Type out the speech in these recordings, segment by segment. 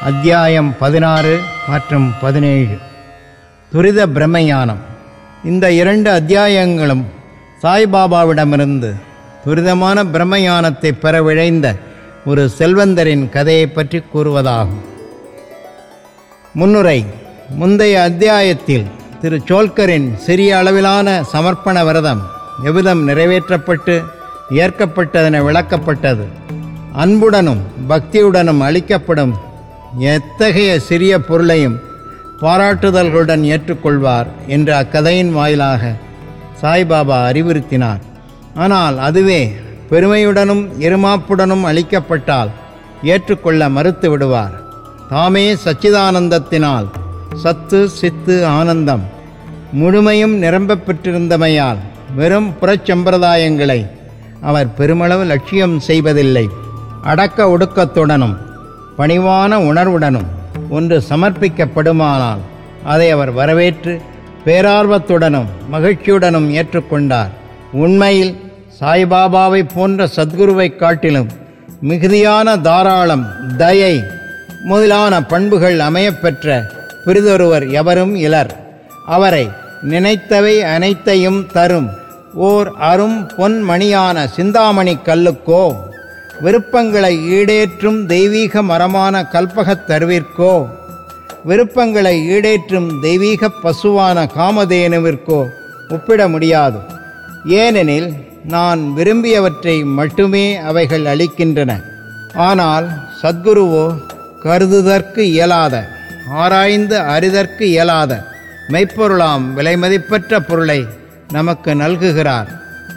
அத்தியாயம் பதினாறு மற்றும் பதினேழு துரித பிரம்மஞானம் இந்த இரண்டு அத்தியாயங்களும் சாய்பாபாவிடமிருந்து துரிதமான பிரம்மஞானத்தை பெற விழைந்த ஒரு செல்வந்தரின் கதையை பற்றி கூறுவதாகும் முன்னுரை முந்தைய அத்தியாயத்தில் திரு சோல்கரின் சிறிய அளவிலான சமர்ப்பண விரதம் எவ்விதம் நிறைவேற்றப்பட்டு ஏற்கப்பட்டதென விளக்கப்பட்டது அன்புடனும் பக்தியுடனும் அளிக்கப்படும் எத்தகைய சிறிய பொருளையும் பாராட்டுதல்களுடன் ஏற்றுக்கொள்வார் என்ற அக்கதையின் வாயிலாக சாய்பாபா அறிவுறுத்தினார் ஆனால் அதுவே பெருமையுடனும் இருமாப்புடனும் அளிக்கப்பட்டால் ஏற்றுக்கொள்ள மறுத்து விடுவார் தாமே சச்சிதானந்தத்தினால் சத்து சித்து ஆனந்தம் முழுமையும் நிரம்பப் பெற்றிருந்தமையால் வெறும் புறச்சம்பிரதாயங்களை அவர் பெருமளவு லட்சியம் செய்வதில்லை அடக்க ஒடுக்கத்துடனும் பணிவான உணர்வுடனும் ஒன்று சமர்ப்பிக்கப்படுமானால் அதை அவர் வரவேற்று பேரார்வத்துடனும் மகிழ்ச்சியுடனும் ஏற்றுக்கொண்டார் உண்மையில் சாய்பாபாவை போன்ற சத்குருவைக் காட்டிலும் மிகுதியான தாராளம் தயை முதலான பண்புகள் அமையப்பெற்ற பிரிதொருவர் எவரும் இலர் அவரை நினைத்தவை அனைத்தையும் தரும் ஓர் அரும் பொன்மணியான சிந்தாமணி கல்லுக்கோ விருப்பங்களை ஈடேற்றும் தெய்வீக மரமான கல்பகத் தருவிற்கோ விருப்பங்களை ஈடேற்றும் தெய்வீக பசுவான காமதேனுவிற்கோ ஒப்பிட முடியாது ஏனெனில் நான் விரும்பியவற்றை மட்டுமே அவைகள் அளிக்கின்றன ஆனால் சத்குருவோ கருதுதற்கு இயலாத ஆராய்ந்து அறிதற்கு இயலாத மெய்ப்பொருளாம் விலைமதிப்பற்ற பொருளை நமக்கு நல்குகிறார்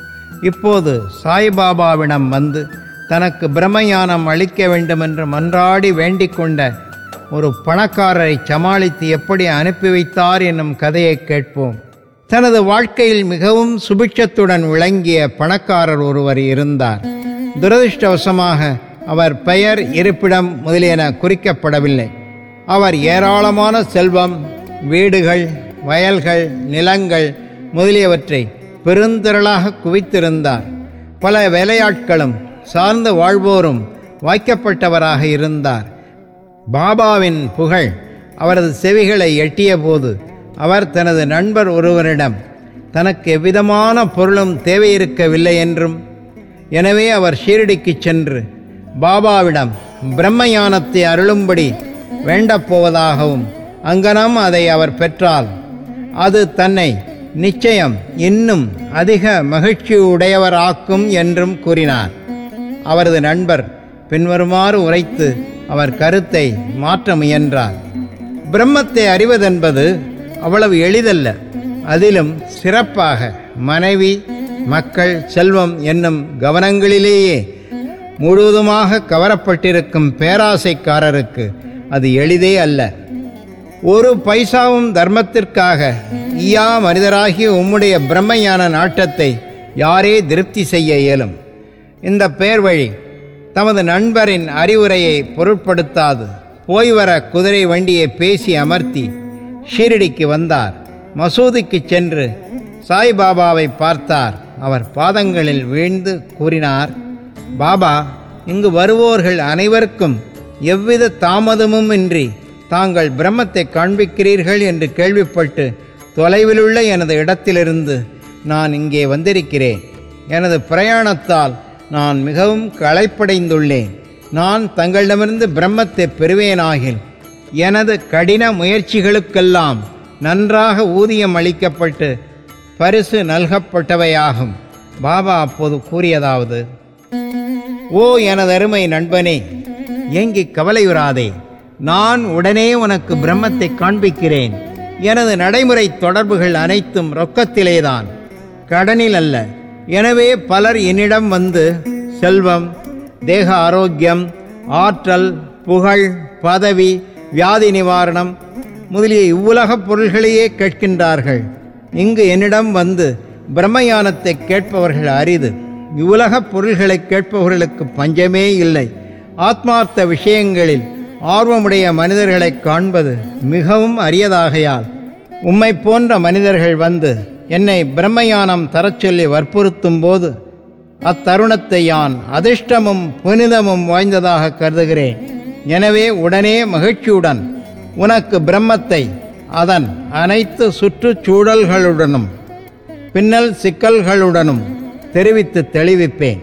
இப்போது சாய்பாபாவிடம் வந்து தனக்கு பிரம்மஞானம் அளிக்க வேண்டுமென்று மன்றாடி வேண்டிக் கொண்ட ஒரு பணக்காரரை சமாளித்து எப்படி அனுப்பி வைத்தார் என்னும் கதையை கேட்போம் தனது வாழ்க்கையில் மிகவும் சுபிட்சத்துடன் விளங்கிய பணக்காரர் ஒருவர் இருந்தார் துரதிருஷ்டவசமாக அவர் பெயர் இருப்பிடம் முதலியன குறிக்கப்படவில்லை அவர் ஏராளமான செல்வம் வீடுகள் வயல்கள் நிலங்கள் முதலியவற்றை பெருந்திரளாக குவித்திருந்தார் பல வேலையாட்களும் சார்ந்து வாழ்வோரும் வாய்க்கப்பட்டவராக இருந்தார் பாபாவின் புகழ் அவரது செவிகளை எட்டிய போது அவர் தனது நண்பர் ஒருவரிடம் தனக்கு எவ்விதமான பொருளும் தேவையிருக்கவில்லை என்றும் எனவே அவர் ஷீரடிக்கு சென்று பாபாவிடம் பிரம்மஞானத்தை அருளும்படி வேண்டப் போவதாகவும் அங்கனம் அதை அவர் பெற்றால் அது தன்னை நிச்சயம் இன்னும் அதிக மகிழ்ச்சியுடையவராக்கும் என்றும் கூறினார் அவரது நண்பர் பின்வருமாறு உரைத்து அவர் கருத்தை மாற்ற முயன்றார் பிரம்மத்தை அறிவதென்பது அவ்வளவு எளிதல்ல அதிலும் சிறப்பாக மனைவி மக்கள் செல்வம் என்னும் கவனங்களிலேயே முழுவதுமாக கவரப்பட்டிருக்கும் பேராசைக்காரருக்கு அது எளிதே அல்ல ஒரு பைசாவும் தர்மத்திற்காக ஈயா மனிதராகிய உம்முடைய பிரம்மஞான நாட்டத்தை யாரே திருப்தி செய்ய இயலும் இந்த பேர் வழி தமது நண்பரின் அறிவுரையை பொருட்படுத்தாது போய் வர குதிரை வண்டியை பேசி அமர்த்தி ஷீரடிக்கு வந்தார் மசூதிக்கு சென்று சாய்பாபாவை பார்த்தார் அவர் பாதங்களில் வீழ்ந்து கூறினார் பாபா இங்கு வருவோர்கள் அனைவருக்கும் எவ்வித தாமதமும் இன்றி தாங்கள் பிரம்மத்தை காண்பிக்கிறீர்கள் என்று கேள்விப்பட்டு தொலைவிலுள்ள எனது இடத்திலிருந்து நான் இங்கே வந்திருக்கிறேன் எனது பிரயாணத்தால் நான் மிகவும் களைப்படைந்துள்ளேன் நான் தங்களிடமிருந்து பிரம்மத்தை பெறுவேனாகில் எனது கடின முயற்சிகளுக்கெல்லாம் நன்றாக ஊதியம் அளிக்கப்பட்டு பரிசு நல்கப்பட்டவையாகும் பாபா அப்போது கூறியதாவது ஓ எனது அருமை நண்பனே ஏங்கி கவலையுறாதே நான் உடனே உனக்கு பிரம்மத்தை காண்பிக்கிறேன் எனது நடைமுறை தொடர்புகள் அனைத்தும் ரொக்கத்திலேதான் கடனில் அல்ல எனவே பலர் என்னிடம் வந்து செல்வம் தேக ஆரோக்கியம் ஆற்றல் புகழ் பதவி வியாதி நிவாரணம் முதலிய இவ்வுலகப் பொருள்களையே கேட்கின்றார்கள் இங்கு என்னிடம் வந்து பிரம்மஞானத்தை கேட்பவர்கள் அரிது இவ்வுலகப் பொருள்களை கேட்பவர்களுக்கு பஞ்சமே இல்லை ஆத்மார்த்த விஷயங்களில் ஆர்வமுடைய மனிதர்களை காண்பது மிகவும் அரியதாகையால் உம்மை போன்ற மனிதர்கள் வந்து என்னை பிரம்மஞானம் தரச் சொல்லி வற்புறுத்தும் போது அத்தருணத்தை யான் அதிர்ஷ்டமும் புனிதமும் வாய்ந்ததாக கருதுகிறேன் எனவே உடனே மகிழ்ச்சியுடன் உனக்கு பிரம்மத்தை அதன் அனைத்து சுற்றுச்சூழல்களுடனும் பின்னல் சிக்கல்களுடனும் தெரிவித்து தெளிவிப்பேன்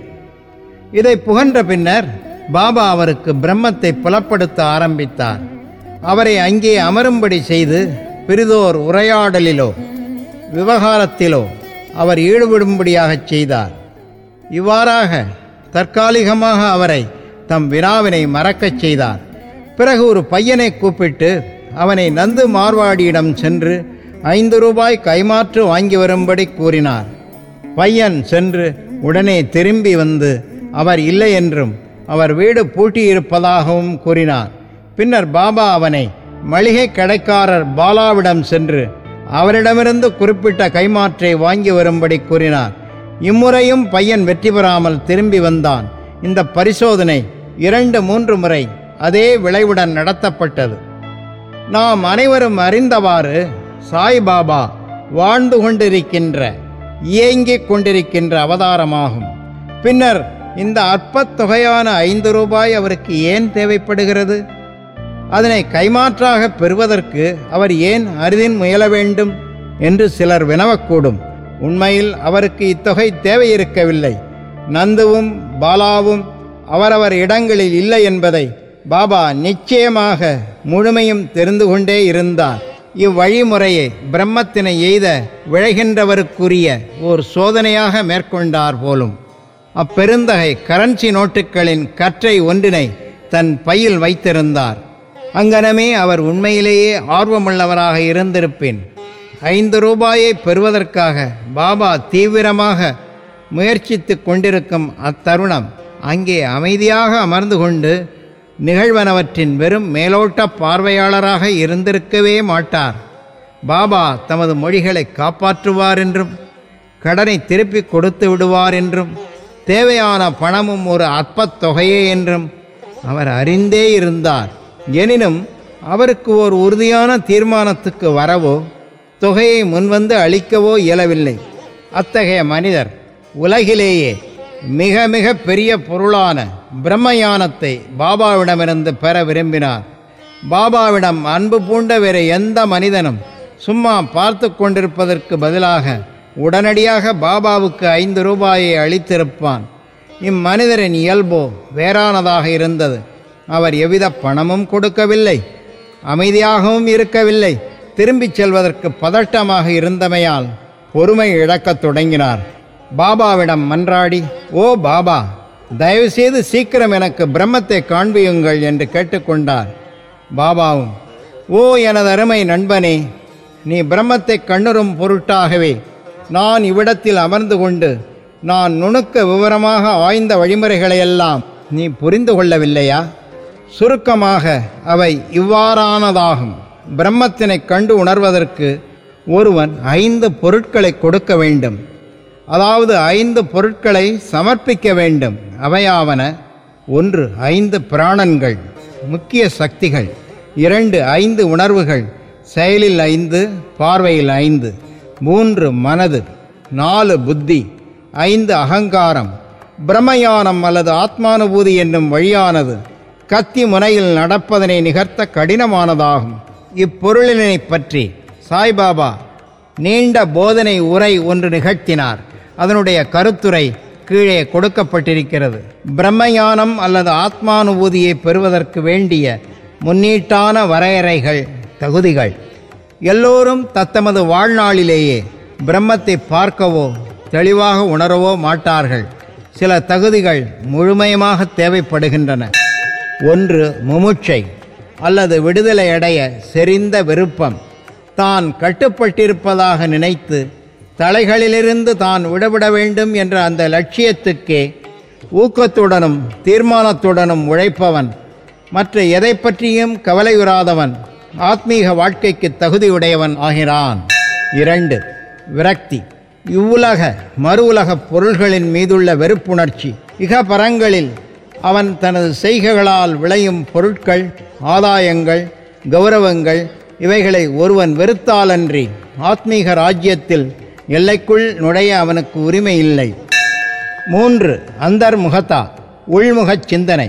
இதை புகன்ற பின்னர் பாபா அவருக்கு பிரம்மத்தை புலப்படுத்த ஆரம்பித்தார் அவரை அங்கே அமரும்படி செய்து பிரிதோர் உரையாடலிலோ விவகாரத்திலோ அவர் ஈடுபடும்படியாகச் செய்தார் இவ்வாறாக தற்காலிகமாக அவரை தம் வினாவினை மறக்கச் செய்தார் பிறகு ஒரு பையனை கூப்பிட்டு அவனை நந்து மார்வாடியிடம் சென்று ஐந்து ரூபாய் கைமாற்று வாங்கி வரும்படி கூறினார் பையன் சென்று உடனே திரும்பி வந்து அவர் இல்லை என்றும் அவர் வீடு பூட்டியிருப்பதாகவும் கூறினார் பின்னர் பாபா அவனை மளிகை கடைக்காரர் பாலாவிடம் சென்று அவரிடமிருந்து குறிப்பிட்ட கைமாற்றை வாங்கி வரும்படி கூறினார் இம்முறையும் பையன் வெற்றி பெறாமல் திரும்பி வந்தான் இந்த பரிசோதனை இரண்டு மூன்று முறை அதே விளைவுடன் நடத்தப்பட்டது நாம் அனைவரும் அறிந்தவாறு சாய்பாபா வாழ்ந்து கொண்டிருக்கின்ற இயங்கிக் கொண்டிருக்கின்ற அவதாரமாகும் பின்னர் இந்த அற்பத் தொகையான ஐந்து ரூபாய் அவருக்கு ஏன் தேவைப்படுகிறது அதனை கைமாற்றாக பெறுவதற்கு அவர் ஏன் அரிதின் முயல வேண்டும் என்று சிலர் வினவக்கூடும் உண்மையில் அவருக்கு இத்தொகை தேவையிருக்கவில்லை நந்துவும் பாலாவும் அவரவர் இடங்களில் இல்லை என்பதை பாபா நிச்சயமாக முழுமையும் தெரிந்து கொண்டே இருந்தார் இவ்வழிமுறையை பிரம்மத்தினை எய்த விழைகின்றவருக்குரிய ஓர் சோதனையாக மேற்கொண்டார் போலும் அப்பெருந்தகை கரன்சி நோட்டுகளின் கற்றை ஒன்றினை தன் பையில் வைத்திருந்தார் அங்கனமே அவர் உண்மையிலேயே ஆர்வமுள்ளவராக இருந்திருப்பேன் ஐந்து ரூபாயை பெறுவதற்காக பாபா தீவிரமாக முயற்சித்து கொண்டிருக்கும் அத்தருணம் அங்கே அமைதியாக அமர்ந்து கொண்டு நிகழ்வனவற்றின் வெறும் மேலோட்ட பார்வையாளராக இருந்திருக்கவே மாட்டார் பாபா தமது மொழிகளை காப்பாற்றுவார் என்றும் கடனை திருப்பி கொடுத்து விடுவார் என்றும் தேவையான பணமும் ஒரு அற்பத் தொகையே என்றும் அவர் அறிந்தே இருந்தார் எனினும் அவருக்கு ஒரு உறுதியான தீர்மானத்துக்கு வரவோ தொகையை முன்வந்து அளிக்கவோ இயலவில்லை அத்தகைய மனிதர் உலகிலேயே மிக மிக பெரிய பொருளான பிரம்மஞானத்தை பாபாவிடமிருந்து பெற விரும்பினார் பாபாவிடம் அன்பு பூண்ட வேறு எந்த மனிதனும் சும்மா பார்த்து கொண்டிருப்பதற்கு பதிலாக உடனடியாக பாபாவுக்கு ஐந்து ரூபாயை அளித்திருப்பான் இம்மனிதரின் இயல்போ வேறானதாக இருந்தது அவர் எவ்வித பணமும் கொடுக்கவில்லை அமைதியாகவும் இருக்கவில்லை திரும்பிச் செல்வதற்கு பதட்டமாக இருந்தமையால் பொறுமை இழக்கத் தொடங்கினார் பாபாவிடம் மன்றாடி ஓ பாபா தயவுசெய்து சீக்கிரம் எனக்கு பிரம்மத்தை காண்பியுங்கள் என்று கேட்டுக்கொண்டார் பாபாவும் ஓ எனது அருமை நண்பனே நீ பிரம்மத்தை கண்ணுறும் பொருட்டாகவே நான் இவ்விடத்தில் அமர்ந்து கொண்டு நான் நுணுக்க விவரமாக ஆய்ந்த வழிமுறைகளையெல்லாம் நீ புரிந்து கொள்ளவில்லையா சுருக்கமாக அவை இவ்வாறானதாகும் பிரம்மத்தினை கண்டு உணர்வதற்கு ஒருவன் ஐந்து பொருட்களை கொடுக்க வேண்டும் அதாவது ஐந்து பொருட்களை சமர்ப்பிக்க வேண்டும் அவையாவன ஒன்று ஐந்து பிராணன்கள் முக்கிய சக்திகள் இரண்டு ஐந்து உணர்வுகள் செயலில் ஐந்து பார்வையில் ஐந்து மூன்று மனது நாலு புத்தி ஐந்து அகங்காரம் பிரம்மயானம் அல்லது ஆத்மானுபூதி என்னும் வழியானது கத்தி முனையில் நடப்பதனை நிகர்த்த கடினமானதாகும் இப்பொருளினை பற்றி சாய்பாபா நீண்ட போதனை உரை ஒன்று நிகழ்த்தினார் அதனுடைய கருத்துரை கீழே கொடுக்கப்பட்டிருக்கிறது பிரம்மஞானம் அல்லது ஆத்மானுபூதியை பெறுவதற்கு வேண்டிய முன்னீட்டான வரையறைகள் தகுதிகள் எல்லோரும் தத்தமது வாழ்நாளிலேயே பிரம்மத்தை பார்க்கவோ தெளிவாக உணரவோ மாட்டார்கள் சில தகுதிகள் முழுமையமாக தேவைப்படுகின்றன ஒன்று முமுட்சை அல்லது விடுதலை அடைய செறிந்த விருப்பம் தான் கட்டுப்பட்டிருப்பதாக நினைத்து தலைகளிலிருந்து தான் விடுபட வேண்டும் என்ற அந்த லட்சியத்துக்கே ஊக்கத்துடனும் தீர்மானத்துடனும் உழைப்பவன் மற்ற எதை பற்றியும் கவலையுறாதவன் ஆத்மீக வாழ்க்கைக்கு தகுதியுடையவன் ஆகிறான் இரண்டு விரக்தி இவ்வுலக மறு உலகப் பொருள்களின் மீதுள்ள வெறுப்புணர்ச்சி இகபரங்களில் அவன் தனது செய்கைகளால் விளையும் பொருட்கள் ஆதாயங்கள் கௌரவங்கள் இவைகளை ஒருவன் வெறுத்தாலன்றி ஆத்மீக ராஜ்யத்தில் எல்லைக்குள் நுழைய அவனுக்கு உரிமை இல்லை மூன்று அந்தர்முகத்தா உள்முகச் சிந்தனை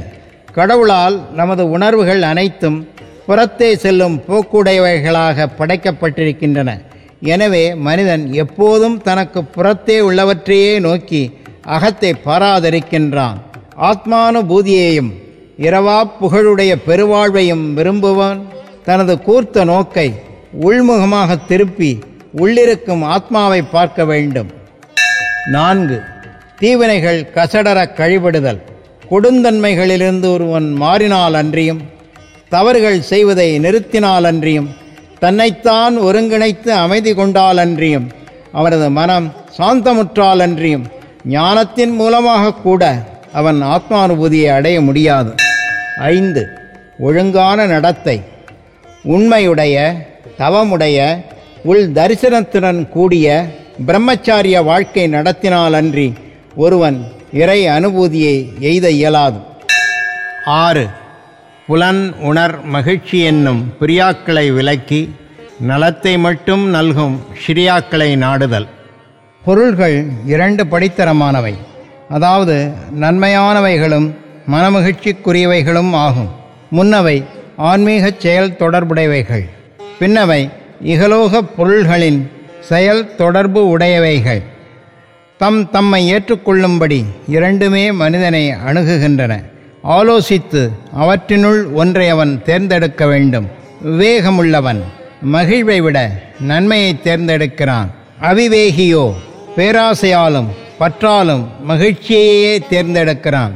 கடவுளால் நமது உணர்வுகள் அனைத்தும் புறத்தே செல்லும் போக்குடையவைகளாக படைக்கப்பட்டிருக்கின்றன எனவே மனிதன் எப்போதும் தனக்கு புறத்தே உள்ளவற்றையே நோக்கி அகத்தை பாராதரிக்கின்றான் ஆத்மானுபூதியையும் இரவா புகழுடைய பெருவாழ்வையும் விரும்புவன் தனது கூர்த்த நோக்கை உள்முகமாக திருப்பி உள்ளிருக்கும் ஆத்மாவை பார்க்க வேண்டும் நான்கு தீவினைகள் கசடர கழிபடுதல் கொடுந்தன்மைகளிலிருந்து ஒருவன் மாறினால் அன்றியும் தவறுகள் செய்வதை நிறுத்தினால் அன்றியும் தன்னைத்தான் ஒருங்கிணைத்து அமைதி கொண்டால் அன்றியும் அவரது மனம் சாந்தமுற்றால் அன்றியும் ஞானத்தின் மூலமாக கூட அவன் ஆத்மானுபூதியை அடைய முடியாது ஐந்து ஒழுங்கான நடத்தை உண்மையுடைய தவமுடைய உள் தரிசனத்துடன் கூடிய பிரம்மச்சாரிய வாழ்க்கை நடத்தினால் அன்றி ஒருவன் இறை அனுபூதியை எய்த இயலாது ஆறு புலன் உணர் மகிழ்ச்சி என்னும் பிரியாக்களை விலக்கி நலத்தை மட்டும் நல்கும் ஷிரியாக்களை நாடுதல் பொருள்கள் இரண்டு படித்தரமானவை அதாவது நன்மையானவைகளும் மனமகிழ்ச்சிக்குரியவைகளும் ஆகும் முன்னவை ஆன்மீகச் செயல் தொடர்புடையவைகள் பின்னவை இகலோகப் பொருள்களின் செயல் தொடர்பு உடையவைகள் தம் தம்மை ஏற்றுக்கொள்ளும்படி இரண்டுமே மனிதனை அணுகுகின்றன ஆலோசித்து அவற்றினுள் ஒன்றை அவன் தேர்ந்தெடுக்க வேண்டும் விவேகமுள்ளவன் மகிழ்வை விட நன்மையை தேர்ந்தெடுக்கிறான் அவிவேகியோ பேராசையாலும் பற்றாலும் மகிழ்ச்சியையே தேர்ந்தெடுக்கிறான்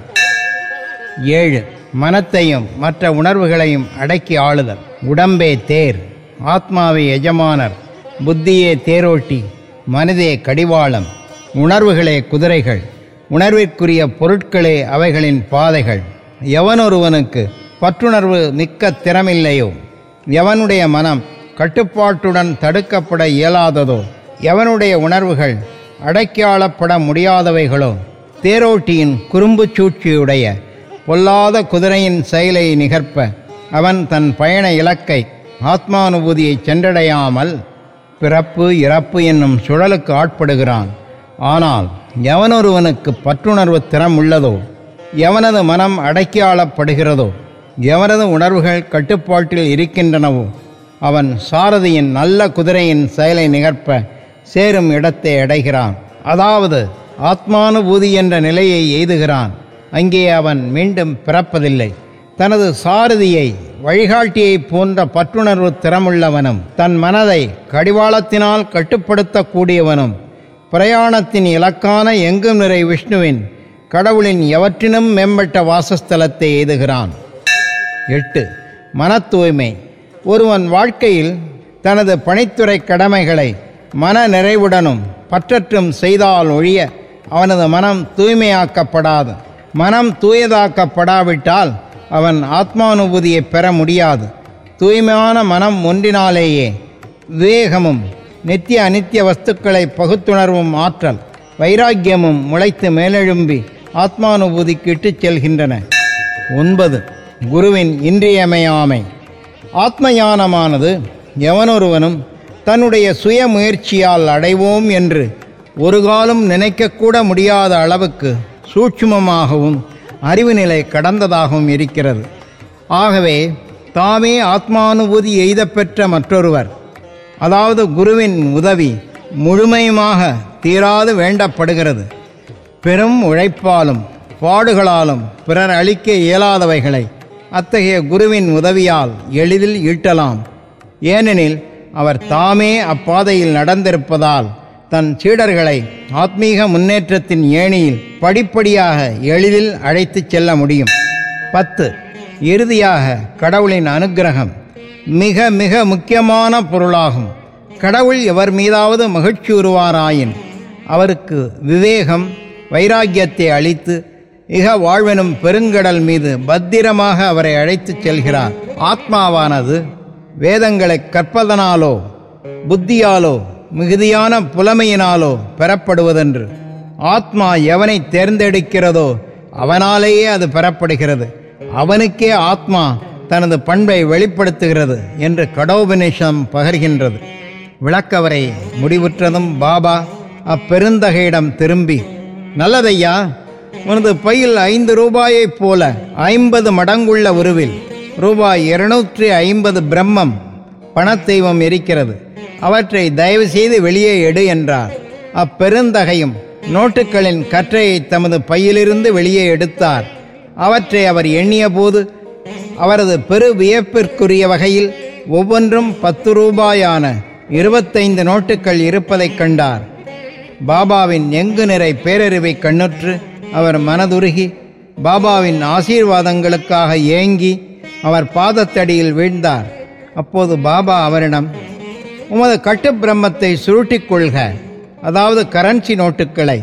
ஏழு மனத்தையும் மற்ற உணர்வுகளையும் அடக்கி ஆளுதல் உடம்பே தேர் ஆத்மாவே எஜமானர் புத்தியே தேரோட்டி மனதே கடிவாளம் உணர்வுகளே குதிரைகள் உணர்விற்குரிய பொருட்களே அவைகளின் பாதைகள் எவனொருவனுக்கு பற்றுணர்வு மிக்க திறமில்லையோ எவனுடைய மனம் கட்டுப்பாட்டுடன் தடுக்கப்பட இயலாததோ எவனுடைய உணர்வுகள் அடக்கியாளப்பட முடியாதவைகளோ தேரோட்டியின் குறும்புச் சூழ்ச்சியுடைய பொல்லாத குதிரையின் செயலை நிகர்ப்ப அவன் தன் பயண இலக்கை ஆத்மானுபூதியை சென்றடையாமல் பிறப்பு இறப்பு என்னும் சுழலுக்கு ஆட்படுகிறான் ஆனால் எவனொருவனுக்கு பற்றுணர்வு திறம் உள்ளதோ எவனது மனம் அடக்கியாளப்படுகிறதோ எவனது உணர்வுகள் கட்டுப்பாட்டில் இருக்கின்றனவோ அவன் சாரதியின் நல்ல குதிரையின் செயலை நிகர்ப்ப சேரும் இடத்தை அடைகிறான் அதாவது ஆத்மானுபூதி என்ற நிலையை எய்துகிறான் அங்கே அவன் மீண்டும் பிறப்பதில்லை தனது சாரதியை வழிகாட்டியைப் போன்ற பற்றுணர்வு திறமுள்ளவனும் தன் மனதை கடிவாளத்தினால் கட்டுப்படுத்தக்கூடியவனும் பிரயாணத்தின் இலக்கான எங்கும் நிறை விஷ்ணுவின் கடவுளின் எவற்றினும் மேம்பட்ட வாசஸ்தலத்தை எய்துகிறான் எட்டு மன தூய்மை ஒருவன் வாழ்க்கையில் தனது பணித்துறை கடமைகளை மன நிறைவுடனும் பற்றற்றும் செய்தால் ஒழிய அவனது மனம் தூய்மையாக்கப்படாது மனம் தூயதாக்கப்படாவிட்டால் அவன் ஆத்மானுபூதியை பெற முடியாது தூய்மையான மனம் ஒன்றினாலேயே விவேகமும் நித்திய அனித்திய வஸ்துக்களை பகுத்துணர்வும் ஆற்றல் வைராக்கியமும் முளைத்து மேலெழும்பி ஆத்மானுபூதிக்கு இட்டுச் செல்கின்றன ஒன்பது குருவின் இன்றியமையாமை ஆத்மஞானமானது எவனொருவனும் தன்னுடைய சுய முயற்சியால் அடைவோம் என்று ஒரு காலம் நினைக்கக்கூட முடியாத அளவுக்கு சூட்சுமமாகவும் அறிவு நிலை கடந்ததாகவும் இருக்கிறது ஆகவே தாமே ஆத்மானுபூதி எய்தப் பெற்ற மற்றொருவர் அதாவது குருவின் உதவி முழுமையுமாக தீராது வேண்டப்படுகிறது பெரும் உழைப்பாலும் பாடுகளாலும் பிறர் அளிக்க இயலாதவைகளை அத்தகைய குருவின் உதவியால் எளிதில் ஈட்டலாம் ஏனெனில் அவர் தாமே அப்பாதையில் நடந்திருப்பதால் தன் சீடர்களை ஆத்மீக முன்னேற்றத்தின் ஏணியில் படிப்படியாக எளிதில் அழைத்துச் செல்ல முடியும் பத்து இறுதியாக கடவுளின் அனுக்கிரகம் மிக மிக முக்கியமான பொருளாகும் கடவுள் எவர் மீதாவது மகிழ்ச்சியுறுவாராயின் அவருக்கு விவேகம் வைராக்கியத்தை அளித்து இக வாழ்வெனும் பெருங்கடல் மீது பத்திரமாக அவரை அழைத்துச் செல்கிறார் ஆத்மாவானது வேதங்களை கற்பதனாலோ புத்தியாலோ மிகுதியான புலமையினாலோ பெறப்படுவதென்று ஆத்மா எவனை தேர்ந்தெடுக்கிறதோ அவனாலேயே அது பெறப்படுகிறது அவனுக்கே ஆத்மா தனது பண்பை வெளிப்படுத்துகிறது என்று கடோபநிஷம் பகர்கின்றது விளக்கவரை முடிவுற்றதும் பாபா அப்பெருந்தகையிடம் திரும்பி நல்லதையா உனது பையில் ஐந்து ரூபாயைப் போல ஐம்பது மடங்குள்ள உருவில் ரூபாய் இருநூற்றி ஐம்பது பிரம்மம் பணத்தெய்வம் இருக்கிறது அவற்றை தயவு செய்து வெளியே எடு என்றார் அப்பெருந்தகையும் நோட்டுகளின் கற்றையை தமது பையிலிருந்து வெளியே எடுத்தார் அவற்றை அவர் எண்ணிய போது அவரது பெரு வியப்பிற்குரிய வகையில் ஒவ்வொன்றும் பத்து ரூபாயான இருபத்தைந்து நோட்டுகள் இருப்பதைக் கண்டார் பாபாவின் எங்கு நிறை பேரறிவை கண்ணுற்று அவர் மனதுருகி பாபாவின் ஆசீர்வாதங்களுக்காக ஏங்கி அவர் பாதத்தடியில் வீழ்ந்தார் அப்போது பாபா அவரிடம் உமது கட்டு பிரம்மத்தை சுருட்டிக் கொள்க அதாவது கரன்சி நோட்டுக்களை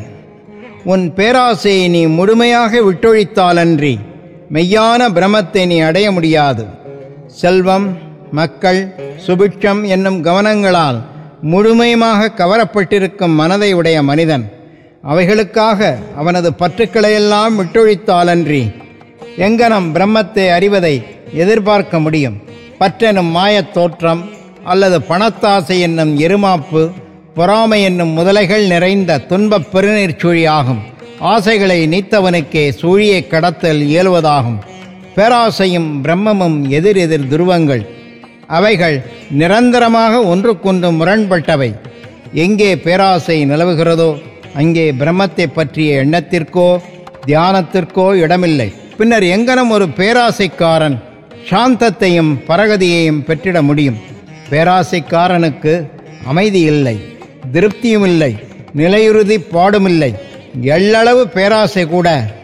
உன் பேராசையை நீ முழுமையாக விட்டொழித்தாலன்றி மெய்யான பிரமத்தை நீ அடைய முடியாது செல்வம் மக்கள் சுபிட்சம் என்னும் கவனங்களால் முழுமையுமாக கவரப்பட்டிருக்கும் மனதை உடைய மனிதன் அவைகளுக்காக அவனது பற்றுக்களையெல்லாம் விட்டொழித்தாலன்றி எங்கனம் பிரம்மத்தை அறிவதை எதிர்பார்க்க முடியும் பற்றெனும் மாயத் தோற்றம் அல்லது பணத்தாசை என்னும் எருமாப்பு பொறாமை என்னும் முதலைகள் நிறைந்த துன்பப் பெருநீர் சுழியாகும் ஆசைகளை நீத்தவனுக்கே சூழியை கடத்தல் இயலுவதாகும் பேராசையும் பிரம்மமும் எதிர் எதிர் துருவங்கள் அவைகள் நிரந்தரமாக ஒன்றுக்கொன்று முரண்பட்டவை எங்கே பேராசை நிலவுகிறதோ அங்கே பிரம்மத்தை பற்றிய எண்ணத்திற்கோ தியானத்திற்கோ இடமில்லை பின்னர் எங்கனம் ஒரு பேராசைக்காரன் சாந்தத்தையும் பரகதியையும் பெற்றிட முடியும் பேராசைக்காரனுக்கு அமைதி இல்லை திருப்தியும் இல்லை நிலையுறுதி பாடுமில்லை எள்ளளவு பேராசை கூட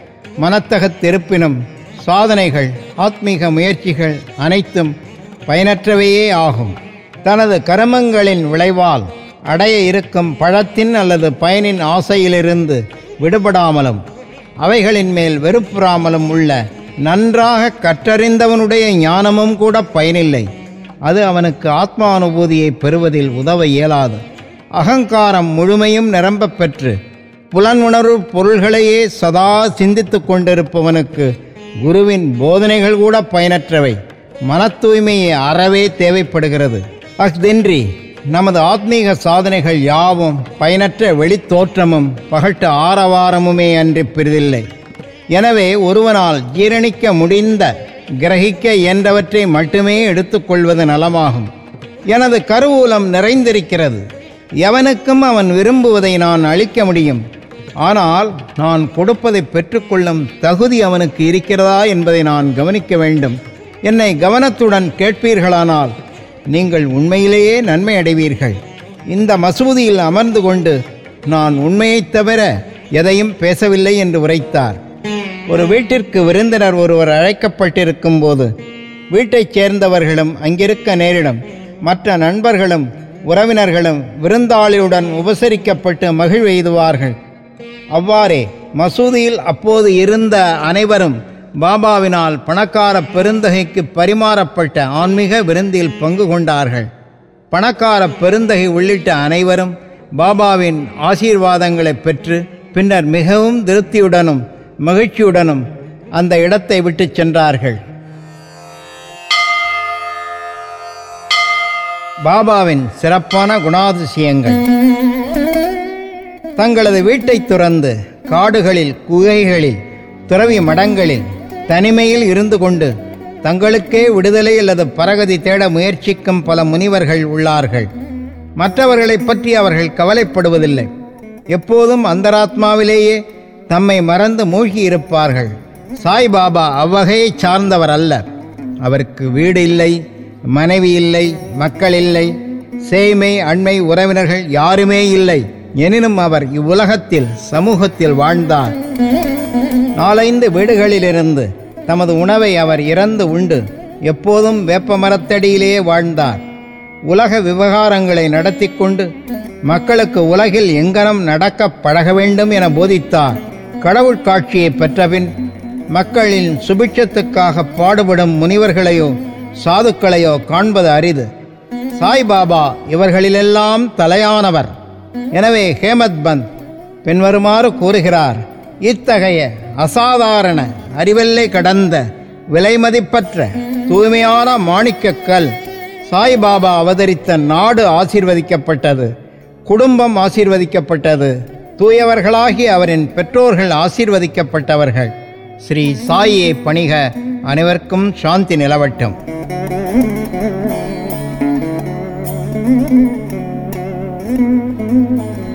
மனத்தகத்திருப்பினும் சாதனைகள் ஆத்மீக முயற்சிகள் அனைத்தும் பயனற்றவையே ஆகும் தனது கருமங்களின் விளைவால் அடைய இருக்கும் பழத்தின் அல்லது பயனின் ஆசையிலிருந்து விடுபடாமலும் அவைகளின் மேல் வெறுப்புறாமலும் உள்ள நன்றாக கற்றறிந்தவனுடைய ஞானமும் கூட பயனில்லை அது அவனுக்கு ஆத்மானுபூதியை பெறுவதில் உதவ இயலாது அகங்காரம் முழுமையும் நிரம்பப் பெற்று புலன் உணர்வு பொருள்களையே சதா சிந்தித்துக் கொண்டிருப்பவனுக்கு குருவின் போதனைகள் கூட பயனற்றவை மன தூய்மையை அறவே தேவைப்படுகிறது அஃதின்றி நமது ஆத்மீக சாதனைகள் யாவும் பயனற்ற வெளித்தோற்றமும் பகட்டு ஆரவாரமுமே அன்றி பிரிதில்லை எனவே ஒருவனால் ஜீரணிக்க முடிந்த கிரகிக்க இயன்றவற்றை மட்டுமே எடுத்துக்கொள்வது நலமாகும் எனது கருவூலம் நிறைந்திருக்கிறது எவனுக்கும் அவன் விரும்புவதை நான் அளிக்க முடியும் ஆனால் நான் கொடுப்பதை பெற்றுக்கொள்ளும் தகுதி அவனுக்கு இருக்கிறதா என்பதை நான் கவனிக்க வேண்டும் என்னை கவனத்துடன் கேட்பீர்களானால் நீங்கள் உண்மையிலேயே நன்மை அடைவீர்கள் இந்த மசூதியில் அமர்ந்து கொண்டு நான் உண்மையைத் தவிர எதையும் பேசவில்லை என்று உரைத்தார் ஒரு வீட்டிற்கு விருந்தினர் ஒருவர் அழைக்கப்பட்டிருக்கும் போது வீட்டைச் சேர்ந்தவர்களும் அங்கிருக்க நேரிடும் மற்ற நண்பர்களும் உறவினர்களும் விருந்தாளியுடன் உபசரிக்கப்பட்டு மகிழ்வெய்துவார்கள் அவ்வாறே மசூதியில் அப்போது இருந்த அனைவரும் பாபாவினால் பணக்கார பெருந்தகைக்கு பரிமாறப்பட்ட ஆன்மீக விருந்தில் பங்கு கொண்டார்கள் பணக்கார பெருந்தகை உள்ளிட்ட அனைவரும் பாபாவின் ஆசீர்வாதங்களை பெற்று பின்னர் மிகவும் திருப்தியுடனும் மகிழ்ச்சியுடனும் அந்த இடத்தை விட்டுச் சென்றார்கள் பாபாவின் சிறப்பான குணாதிசயங்கள் தங்களது வீட்டைத் துறந்து காடுகளில் குகைகளில் துறவி மடங்களில் தனிமையில் இருந்து கொண்டு தங்களுக்கே விடுதலை அல்லது பரகதி தேட முயற்சிக்கும் பல முனிவர்கள் உள்ளார்கள் மற்றவர்களைப் பற்றி அவர்கள் கவலைப்படுவதில்லை எப்போதும் அந்தராத்மாவிலேயே தம்மை மறந்து மூழ்கி இருப்பார்கள் சாய்பாபா அவ்வகையை சார்ந்தவர் அல்ல அவருக்கு வீடு இல்லை மனைவி இல்லை மக்கள் இல்லை சேய்மை அண்மை உறவினர்கள் யாருமே இல்லை எனினும் அவர் இவ்வுலகத்தில் சமூகத்தில் வாழ்ந்தார் நாலைந்து வீடுகளிலிருந்து தமது உணவை அவர் இறந்து உண்டு எப்போதும் வேப்ப மரத்தடியிலேயே வாழ்ந்தார் உலக விவகாரங்களை நடத்தி கொண்டு மக்களுக்கு உலகில் எங்கனம் நடக்க பழக வேண்டும் என போதித்தார் கடவுள் காட்சியை பெற்றபின் மக்களின் சுபிட்சத்துக்காக பாடுபடும் முனிவர்களையோ சாதுக்களையோ காண்பது அரிது சாய்பாபா இவர்களிலெல்லாம் தலையானவர் எனவே ஹேமத் பந்த் பின்வருமாறு கூறுகிறார் இத்தகைய அசாதாரண அறிவெல்லை கடந்த விலைமதிப்பற்ற தூய்மையான மாணிக்கக் கல் சாய்பாபா அவதரித்த நாடு ஆசீர்வதிக்கப்பட்டது குடும்பம் ஆசீர்வதிக்கப்பட்டது தூயவர்களாகி அவரின் பெற்றோர்கள் ஆசீர்வதிக்கப்பட்டவர்கள் ஸ்ரீ சாயியை பணிக அனைவருக்கும் சாந்தி நிலவட்டும் Thank you.